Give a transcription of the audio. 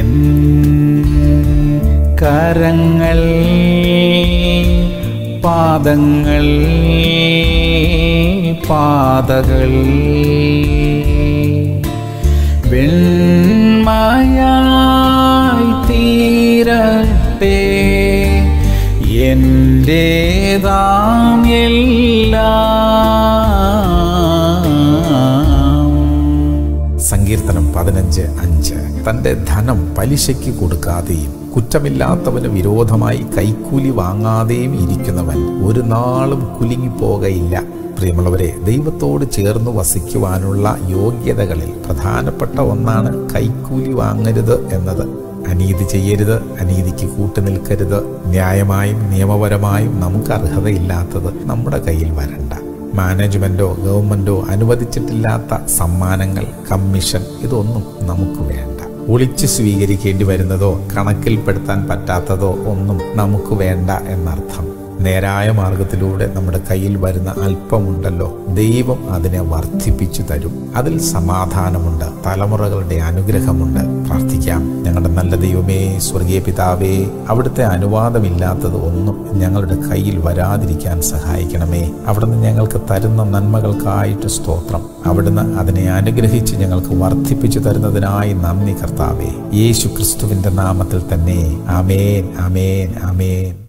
N കരങ്ങൾ പാദങ്ങൾ പാതകൾ വെണ്മയായി തീരട്ടെ എന്റേതാം എല്ലാം സങ്കീർത്തനം പതിനഞ്ച് അഞ്ച് തന്റെ ധനം പലിശയ്ക്ക് കൊടുക്കാതെയും കുറ്റമില്ലാത്തവന് വിരോധമായി കൈക്കൂലി വാങ്ങാതെയും ഇരിക്കുന്നവൻ ഒരു നാളും കുലുങ്ങിപ്പോകയില്ല പ്രിയമുള്ളവരെ ദൈവത്തോട് ചേർന്ന് വസിക്കുവാനുള്ള യോഗ്യതകളിൽ പ്രധാനപ്പെട്ട ഒന്നാണ് കൈക്കൂലി വാങ്ങരുത് എന്നത് അനീതി ചെയ്യരുത് അനീതിക്ക് കൂട്ടുനിൽക്കരുത് ന്യായമായും നിയമപരമായും നമുക്ക് അർഹതയില്ലാത്തത് നമ്മുടെ കയ്യിൽ വരണ്ട മാനേജ്മെന്റോ ഗവൺമെന്റോ അനുവദിച്ചിട്ടില്ലാത്ത സമ്മാനങ്ങൾ കമ്മീഷൻ ഇതൊന്നും നമുക്ക് വേണ്ട ഒളിച്ച് സ്വീകരിക്കേണ്ടി വരുന്നതോ കണക്കിൽപ്പെടുത്താൻ പറ്റാത്തതോ ഒന്നും നമുക്ക് വേണ്ട എന്നർത്ഥം നേരായ മാർഗത്തിലൂടെ നമ്മുടെ കയ്യിൽ വരുന്ന അല്പമുണ്ടല്ലോ ദൈവം അതിനെ വർദ്ധിപ്പിച്ചു തരും അതിൽ സമാധാനമുണ്ട് തലമുറകളുടെ അനുഗ്രഹമുണ്ട് പ്രാർത്ഥിക്കാം ഞങ്ങളുടെ നല്ല ദൈവമേ സ്വർഗീയ പിതാവേ അവിടുത്തെ അനുവാദമില്ലാത്തത് ഒന്നും ഞങ്ങളുടെ കയ്യിൽ വരാതിരിക്കാൻ സഹായിക്കണമേ അവിടുന്ന് ഞങ്ങൾക്ക് തരുന്ന നന്മകൾക്കായിട്ട് സ്തോത്രം അവിടുന്ന് അതിനെ അനുഗ്രഹിച്ച് ഞങ്ങൾക്ക് വർദ്ധിപ്പിച്ചു തരുന്നതിനായി നന്ദി കർത്താവേ യേശു ക്രിസ്തുവിന്റെ നാമത്തിൽ തന്നെ ആമേൻ ആമേൻ ആമേൻ